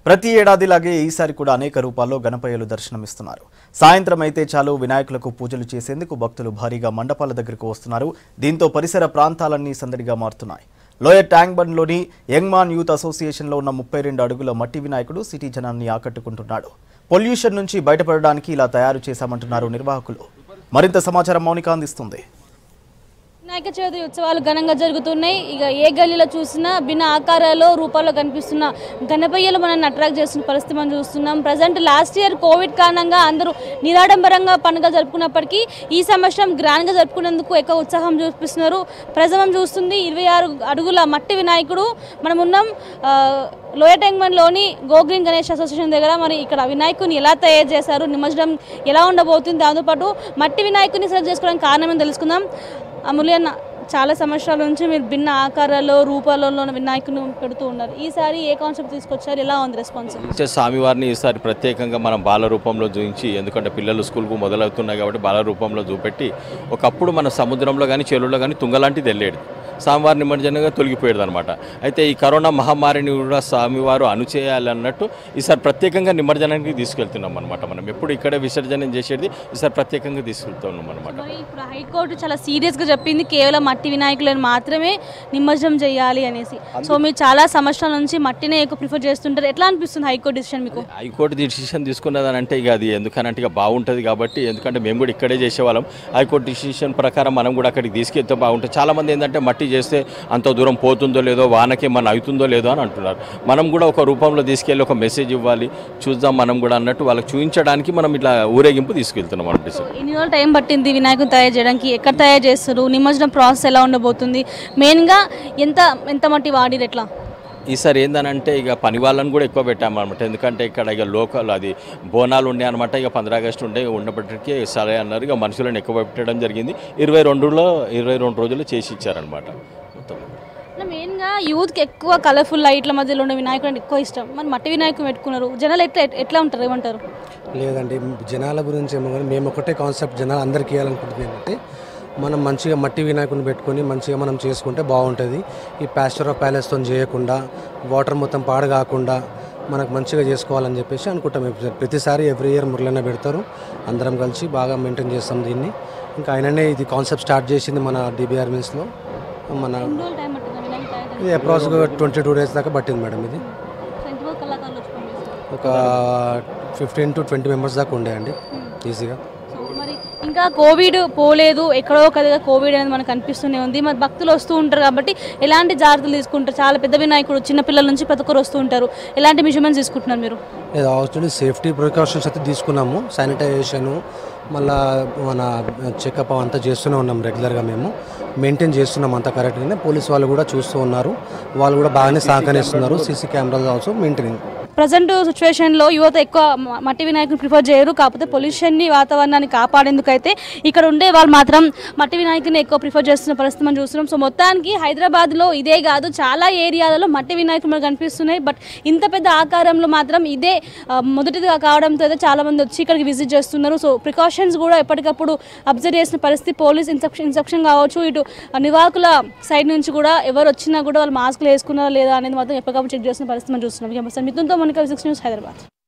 ప్రతి ఏడాదిలాగే ఈసారి కూడా అనేక రూపాల్లో గణపయ్యలు దర్శనమిస్తున్నారు సాయంత్రం అయితే చాలు వినాయకులకు పూజలు చేసేందుకు భక్తులు భారీగా మండపాల దగ్గరకు వస్తున్నారు దీంతో పరిసర ప్రాంతాలన్నీ సందడిగా మారుతున్నాయి లోయర్ ట్యాంక్ బండ్లోని యంగ్మాన్ యూత్ అసోసియేషన్లో ఉన్న ముప్పై రెండు అడుగుల మట్టి వినాయకుడు సిటీ జనాన్ని ఆకట్టుకుంటున్నాడు పొల్యూషన్ నుంచి బయటపడడానికి ఇలా తయారు చేశామంటున్నారు నిర్వాహకులు మరింత సమాచారం మౌనిక అందిస్తుంది వినాయక చవితి ఉత్సవాలు ఘనంగా జరుగుతున్నాయి ఇక ఏ గల్లీలో చూసినా భిన్న ఆకారాల్లో రూపాల్లో కనిపిస్తున్న గణపయ్యలు మనల్ని అట్రాక్ట్ చేస్తున్న పరిస్థితి మనం చూస్తున్నాం ప్రజెంట్ లాస్ట్ ఇయర్ కోవిడ్ కారణంగా అందరూ నిరాడంబరంగా పండుగ జరుపుకున్నప్పటికీ ఈ సంవత్సరం గ్రాండ్గా జరుపుకునేందుకు ఎక్కువ ఉత్సాహం చూపిస్తున్నారు ప్రజలం చూస్తుంది ఇరవై ఆరు అడుగుల మట్టి వినాయకుడు మనం ఉన్నాం ఆ, లోయర్ టెంగ్మన్లోని గోగ్రీన్ గణేష్ అసోసియేషన్ దగ్గర మరి ఇక్కడ వినాయకుని ఎలా తయారు చేశారు నిమజ్జనం ఎలా ఉండబోతుంది దాంతోపాటు మట్టి వినాయకుని సెలెక్ట్ చేసుకోవడానికి కారణం ఏంటో తెలుసుకుందాం అమూల్యన్న చాలా సంవత్సరాల నుంచి మీరు భిన్న ఆకారాల్లో రూపాలలో వినాయకుని పెడుతూ ఉన్నారు ఈసారి ఏ కాన్సెప్ట్ తీసుకొచ్చారు ఎలా ఉంది రెస్పాన్స్ ఇచ్చే స్వామివారిని ఈసారి ప్రత్యేకంగా మనం బాల రూపంలో చూపించి ఎందుకంటే పిల్లలు స్కూల్కు మొదలవుతున్నాయి కాబట్టి బాల రూపంలో చూపెట్టి ఒకప్పుడు మన సముద్రంలో కానీ చెరువులో కానీ తుంగలాంటిది వెళ్ళేది స్వామివారి నిమజ్జనంగా తొలగిపోయేది అనమాట అయితే ఈ కరోనా మహమ్మారిని కూడా స్వామివారు అణుచేయాలన్నట్టు ఈసారి ప్రత్యేకంగా నిమజ్జనానికి తీసుకెళ్తున్నాం అనమాట మనం ఎప్పుడు ఇక్కడే విసర్జనం చేసేది ఈసారి ప్రత్యేకంగా తీసుకెళ్తున్నాం అనమాట మరి ఇప్పుడు హైకోర్టు చాలా సీరియస్గా చెప్పింది కేవలం మట్టి వినాయకులను మాత్రమే నిమజ్జనం చేయాలి అనేసి సో మీరు చాలా సంవత్సరాల నుంచి మట్టినే ఎక్కువ ప్రిఫర్ చేస్తుంటారు ఎట్లా అనిపిస్తుంది హైకోర్టు డిసిషన్ మీకు హైకోర్టు డిసిషన్ తీసుకున్నదని అంటే ఇక అది ఎందుకనంటే ఇక బాగుంటుంది కాబట్టి ఎందుకంటే మేము కూడా ఇక్కడే చేసేవాళ్ళం హైకోర్టు డిసిషన్ ప్రకారం మనం కూడా అక్కడికి తీసుకెళ్తే బాగుంటుంది చాలామంది ఏంటంటే మట్టి చేస్తే అంత దూరం పోతుందో లేదో వానకి మన అవుతుందో లేదో అని అంటున్నారు మనం కూడా ఒక రూపంలో తీసుకెళ్ళి ఒక మెసేజ్ ఇవ్వాలి చూద్దాం మనం కూడా అన్నట్టు వాళ్ళకి చూపించడానికి మనం ఇట్లా ఊరేగింపు తీసుకెళ్తున్నాం అన్నట్టు సార్ ఎన్ని రోజులు టైం పట్టింది వినాయకుని తయారు చేయడానికి ఎక్కడ తయారు చేస్తారు నిమజ్జనం ప్రాసెస్ ఎలా ఉండబోతుంది మెయిన్గా ఎంత ఎంత మట్టి వాడిరు ఎట్లా ఈసారి ఏందనంటే ఇక పని వాళ్ళని కూడా ఎక్కువ పెట్టామన్నమాట ఎందుకంటే ఇక్కడ ఇక లోకల్ అది బోనాలు ఉండే అనమాట ఇక పంద్ర ఆగస్టు ఉండే ఉండబట్టికి సరే అన్నారు ఇక మనుషులను ఎక్కువ పెట్టడం జరిగింది ఇరవై రెండులో ఇరవై రెండు రోజులు చేసి ఇచ్చారనమాట మొత్తం అంటే మెయిన్గా యూత్కి ఎక్కువ కలర్ఫుల్ లైట్ల మధ్యలో ఉన్న వినాయకుడు అంటే ఎక్కువ ఇష్టం మరి మట్టి వినాయకుడు పెట్టుకున్నారు జనాలు ఎట్లా ఎట్లా ఉంటారు ఏమంటారు లేదండి జనాల గురించి ఏమో కానీ మేము ఒకటే కాన్సెప్ట్ జనాలు అందరికీ ఇవ్వాలనుకుంటుంది ఏంటంటే మనం మంచిగా మట్టి వినాయకుని పెట్టుకొని మంచిగా మనం చేసుకుంటే బాగుంటుంది ఈ ప్యాస్టర్ ఆఫ్ ప్యాలెస్తో చేయకుండా వాటర్ మొత్తం పాడు కాకుండా మనకు మంచిగా చేసుకోవాలని చెప్పేసి అనుకుంటాం ఎప్పుడు- ప్రతిసారి ఎవ్రీ ఇయర్ మురళన్న పెడతారు అందరం కలిసి బాగా మెయింటైన్ చేస్తాం దీన్ని ఇంకా ఆయననే ఇది కాన్సెప్ట్ స్టార్ట్ చేసింది మన డిబిఆర్ మిల్స్లో మన ఎన్ని రోజులు టైం పట్టింది వినాయకుడు తయారు చేయడానికి? ఇది అప్రాక్స్గా ట్వంటీ టూ డేస్ దాకా పట్టింది మేడం ఇది సో ఎంతమంది కళాకారులు వచ్చి పనిచేస్తారు? ఒక ఫిఫ్టీన్ టు ట్వంటీ మెంబర్స్ దాకా ఉండే అండి ఈజీగా సో మరి ఇంకా కోవిడ్ పోలేదు ఎక్కడో ఒకదిగా కోవిడ్ అనేది మనకు కనిపిస్తూనే ఉంది మరి భక్తులు వస్తూ ఉంటారు కాబట్టి ఎలాంటి జాగ్రత్తలు తీసుకుంటారు చాలా పెద్ద వినాయకుడు చిన్న పిల్లల నుంచి ప్రతి ఒక్కరు వస్తూ ఉంటారు ఎలాంటి మెజర్మెంట్స్ తీసుకుంటున్నారు మీరు లేదు యాక్చువల్లీ సేఫ్టీ ప్రికాషన్స్ అయితే తీసుకున్నాము శానిటైజేషను మళ్ళా మన చెకప్ అంతా చేస్తూనే ఉన్నాం రెగ్యులర్గా మేము మెయింటైన్ చేస్తున్నాం అంతా కరెక్ట్గానే పోలీస్ వాళ్ళు కూడా చూస్తూ ఉన్నారు వాళ్ళు కూడా బాగానే సహకరిస్తున్నారు CC cameras also maintaining present సిచ్యువేషన్లో యువత ఎక్కువ మ- మట్టి వినాయకుని ప్రిఫర్ చేయరు కాకపోతే పొల్యూషన్ని వాతావరణాన్ని కాపాడేందుకైతే ఇక్కడ ఉండే వాళ్ళు మాత్రం మట్టి వినాయకుని ఎక్కువ ప్రిఫర్ చేస్తున్న పరిస్థితి మనం చూస్తున్నాం సో మొత్తానికి హైదరాబాద్లో ఇదే కాదు చాలా ఏరియాలలో మట్టి వినాయకులు మనకు కనిపిస్తున్నాయి బట్ ఇంత పెద్ద ఆకారంలో మాత్రం ఇదే ఆ, మొదటిదిగా కావడంతో అయితే చాలా మంది వచ్చి ఇక్కడికి విజిట్ చేస్తున్నారు సో ప్రికాషన్స్ కూడా ఎప్పటికప్పుడు అబ్జర్వ్ చేసిన పరిస్థితి పోలీస్ ఇన్స్ట్రక్షన్ ఇన్స్ట్రక్షన్ కావచ్చు ఇటు నివాకుల సైడ్ నుంచి కూడా ఎవరు వచ్చినా కూడా వాళ్ళు మాస్క్లు వేసుకున్నారా లేదా అనేది మాత్రం ఎప్పటికప్పుడు చెక్ చేసిన పరిస్థితి మనం చూస్తున్నాం ఇక మిథున్తో మోనికా సిక్స్ న్యూస్ హైదరాబాద్